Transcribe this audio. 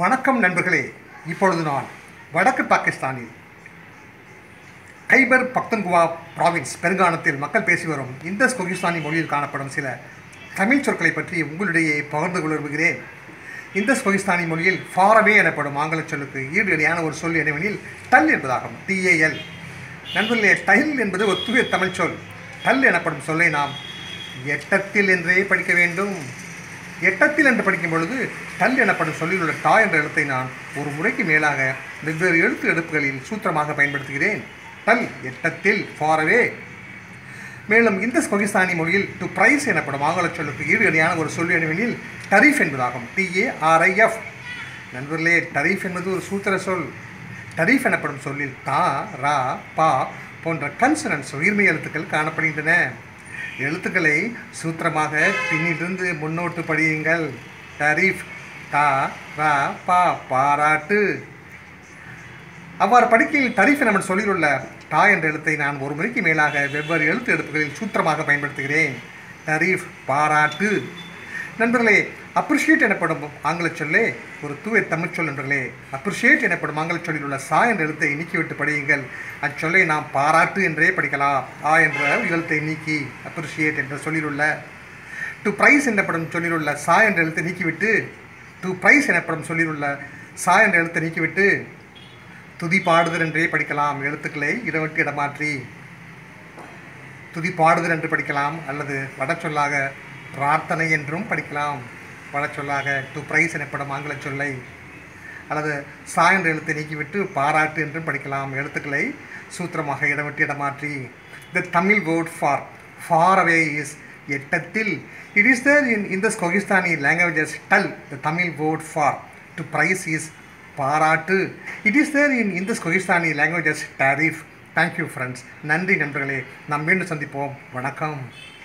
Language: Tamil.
வணக்கம் நண்பர்களே இப்பொழுது நான் வடக்கு பாகிஸ்தானில் கைபர் பக்தன்குவா ப்ராவின்ஸ் பெருங்கானத்தில் மக்கள் பேசி வரும் இந்த கொகிஸ்தானி மொழியில் காணப்படும் சில தமிழ் சொற்களை பற்றி உங்களிடையே பகிர்ந்து கொள்ள விரும்புகிறேன் இந்த கொகிஸ்தானி மொழியில் ஃபாரவே எனப்படும் ஆங்கில சொல்லுக்கு ஈடு இணையான ஒரு சொல் என்னவெனில் டல் என்பதாகும் டிஏஎல் நண்பர்களே டைல் என்பது ஒரு தூய தமிழ் சொல் டல் எனப்படும் சொல்லை நாம் எட்டத்தில் என்றே படிக்க வேண்டும் எட்டத்தில் என்று படிக்கும் பொழுது டல் எனப்படும் சொல்லில் உள்ள டா என்ற எழுத்தை நான் ஒரு முறைக்கு மேலாக வெவ்வேறு எழுத்து எடுப்புகளில் சூத்திரமாக பயன்படுத்துகிறேன் டல் எட்டத்தில் ஃபாரவே மேலும் இந்த கொகிஸ்தானி மொழியில் டு பிரைஸ் எனப்படும் ஆங்கில சொல்லுக்கு ஈடு இணையான ஒரு சொல் எனவெனில் டரீஃப் என்பதாகும் டிஏஆர்ஐஎஃப் நண்பர்களே டரீஃப் என்பது ஒரு சூத்திர சொல் டரீஃப் எனப்படும் சொல்லில் தா ரா பா போன்ற கன்சனன்ஸ் உயிர்மை எழுத்துக்கள் காணப்படுகின்றன எழுத்துக்களை சூத்திரமாக பின்னிலிருந்து முன்னோட்டு படியுங்கள் டரீஃப் தா ரா பா பாராட்டு அவ்வாறு படிக்கையில் டரீஃப் என சொல்லிலுள்ள டா என்ற எழுத்தை நான் ஒரு முறைக்கு மேலாக வெவ்வேறு எழுத்து எடுப்புகளில் சூத்திரமாக பயன்படுத்துகிறேன் டரீஃப் பாராட்டு நண்பர்களே அப்ரிஷியேட் எனப்படும் ஆங்கில சொல்லே ஒரு தூய தமிழ் சொல் நண்பர்களே அப்ரிஷியேட் எனப்படும் ஆங்கில சொல்லில் உள்ள சா என்ற எழுத்தை நீக்கிவிட்டு படியுங்கள் அச்சொல்லை நாம் பாராட்டு என்றே படிக்கலாம் ஆ என்ற எழுத்தை நீக்கி அப்ரிஷியேட் என்ற சொல்லில் உள்ள டு பிரைஸ் எனப்படும் சொல்லில் உள்ள சா என்ற எழுத்தை நீக்கிவிட்டு டு பிரைஸ் எனப்படும் சொல்லில் உள்ள சா என்ற எழுத்தை நீக்கிவிட்டு துதி பாடுதல் என்றே படிக்கலாம் எழுத்துக்களை இடவிட்டு இடமாற்றி துதி பாடுதல் என்று படிக்கலாம் அல்லது வடச்சொல்லாக பிரார்த்தனை என்றும் படிக்கலாம் வடச்சொல்லாக டு பிரைஸ் எனப்படும் ஆங்கில சொல்லை அல்லது சா என்ற எழுத்தை நீக்கிவிட்டு பாராட்டு என்றும் படிக்கலாம் எழுத்துக்களை சூத்திரமாக இடவிட்டு இடமாற்றி the Tamil word for for away is எட்டத்தில் இட் இஸ் தேர் இன் இந்த கொகிஸ்தானி லாங்குவேஜஸ் டல் the Tamil word for to praise is parattu it is there in இந்த கொகிஸ்தானி லாங்குவேஜஸ் டாரிஃப் தேங்க்யூ ஃப்ரெண்ட்ஸ் நன்றி நண்பர்களே நாம் மீண்டும் சந்திப்போம் வணக்கம்